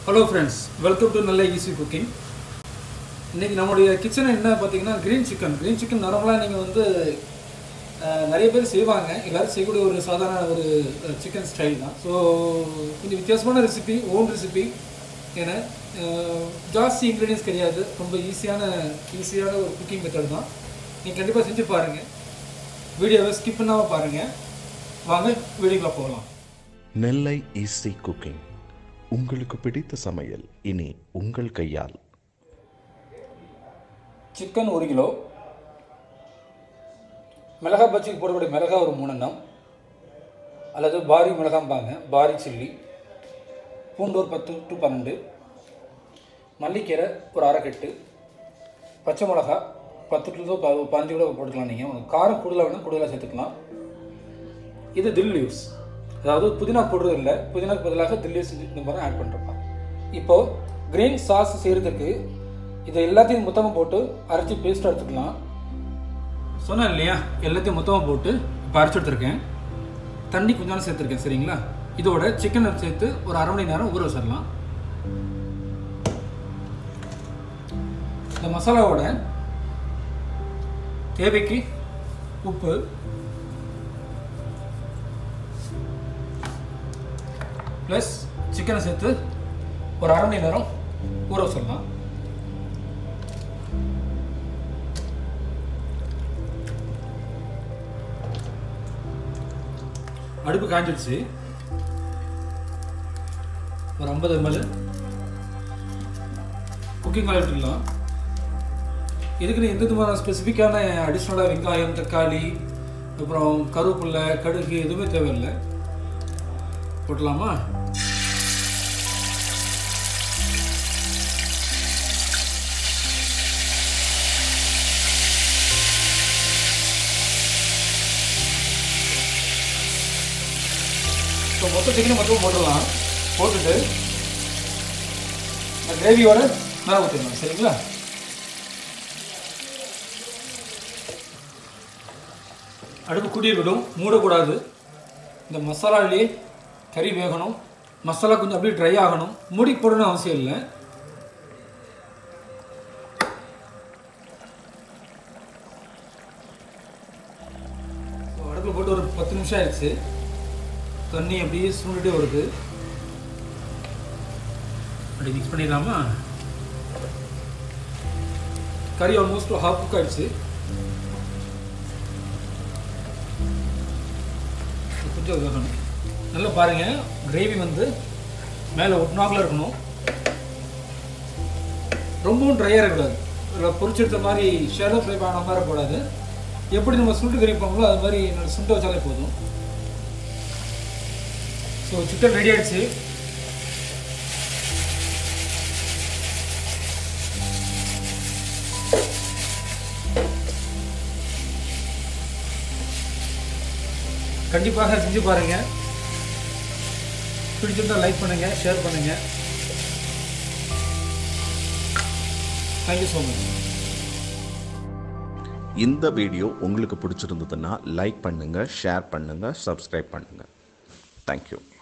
hello friends welcome to நல்ல easy cooking இன்றைக்கி நம்முடைய கிச்சன் என்ன பார்த்தீங்கன்னா க்ரீன் சிக்கன் க்ரீன் சிக்கன் நார்மலாக நீங்கள் வந்து அஹ், நிறைய பேர் செய்வாங்க எல்லோரும் செய்யக்கூடிய ஒரு சாதாரண ஒரு சிக்கன் ஸ்டைல் தான் ஸோ கொஞ்சம் வித்தியாசமான ரெசிபி ஓன் ரெசிபி ஏன்னா அஹ், ஜாஸ்தி இன்க்ரீடியன்ஸ் கிடையாது ரொம்ப ஈஸியான ஈஸியான ஒரு குக்கிங் மெத்தட் தான் நீங்கள் கண்டிப்பாக செஞ்சு பாருங்கள் வீடியோவை ஸ்கிப் பண்ணாமல் பாருங்கள் வாங்க வீடியோக்குள்ள போகலாம் நெல்லை ஈஸி குக்கிங் உங்களுக்கு பிடித்த சமையல் இனி உங்கள் கையால் சிக்கன் ஒரு கிலோ மிளகா பஜ்ஜிக்கு போடக்கூடிய மிளகா ஒரு மூணு எண்ணம் அல்லது பாரி மிளகாம்பாங்க பாரி சில்லி பூண்டு ஒரு பத்து டு பன்னெண்டு மல்லிக்கீரை ஒரு அரைக்கட்டு பச்சை மிளகா பத்து டு ப பதினஞ்சு கூட போட்டுக்கலாம் நீங்கள் உங்களுக்கு காரம் கூடுதலாக வேணால் கூடுதலாக சேர்த்துக்கலாம் இது தில் லீவ்ஸ் அதாவது புதினா போடுறது இல்லை புதினாக்கு பதிலாக தில் லீவ்ஸ் இந்த மாதிரி ஆட் பண்ணுறப்பா இப்போது கிரீன் சாஸ் செய்கிறதுக்கு இதை எல்லாத்தையும் மொத்தமாக போட்டு அரைச்சி பேஸ்ட் எடுத்துக்கலாம் சொன்னேன் இல்லையா எல்லாத்தையும் மொத்தமாக போட்டு இப்போ அரைச்சி எடுத்துருக்கேன் தண்ணி கொஞ்ச நாள் சேர்த்துருக்கேன் சரிங்களா இதோட சிக்கனை சேர்த்து ஒரு அரை மணி நேரம் ஊற வச்சிடலாம் இந்த மசாலாவோட தேவைக்கு உப்பு ப்ளஸ் சிக்கனை சேர்த்து ஒரு அரை மணி நேரம் ஊற வச்சிடலாம் அடுப்பு காஞ்சிடுச்சு ஒரு ஐம்பது எம்எல் குக்கிங் ஆயில் எடுத்துக்கலாம் இதுக்குன்னு எந்த விதமான ஸ்பெசிஃபிக்கான அடிஷ்னலாக வெங்காயம் தக்காளி அப்புறம் கருவேப்பில்லை கடுகு எதுவுமே தேவையில்லை போட்டலாமா ஸோ மொத்த சிக்கனை மட்டும் போட்டுடலாம் போட்டுட்டு இந்த கிரேவியோட மேலே ஊற்றிடலாம் சரிங்களா அடுப்பு கூட்டிய விடும் மூடக்கூடாது இந்த மசாலாவிலே கறி வேகணும் மசாலா கொஞ்சம் அப்படியே ட்ரை ஆகணும் மூடி போடணும்னு அவசியம் இல்லை ஸோ அடுப்பில் போட்டு ஒரு பத்து நிமிஷம் ஆயிடுச்சு தண்ணி அப்படியே சுண்டுட்டே வருது அப்படி மிக்ஸ் பண்ணிடலாமா கறி ஆல்மோஸ்ட் ஹாஃப் குக் ஆயிடுச்சு கொஞ்சம் வேகணும் நல்லா பாருங்கள் கிரேவி வந்து மேலே ஒட்டினாக்கில் இருக்கணும் ரொம்பவும் ட்ரையாக இருக்கக்கூடாது இல்லை பொரிச்செடுத்த மாதிரி ஷேடோ ஃப்ரை ஆன மாதிரி இருக்கக்கூடாது எப்படி நம்ம சுண்டு கறி போங்களோ அது மாதிரி நல்லா சுண்டு வச்சாலே போதும் ஸோ சிக்கன் ரெடி ஆயிடுச்சு கண்டிப்பாக செஞ்சு பாருங்க பிடிச்சிருந்தா லைக் பண்ணுங்க ஷேர் பண்ணுங்க தேங்க்யூ ஸோ மச் இந்த வீடியோ உங்களுக்கு பிடிச்சிருந்ததுன்னா லைக் பண்ணுங்கள் ஷேர் பண்ணுங்கள் சப்ஸ்கிரைப் பண்ணுங்கள் தேங்க்யூ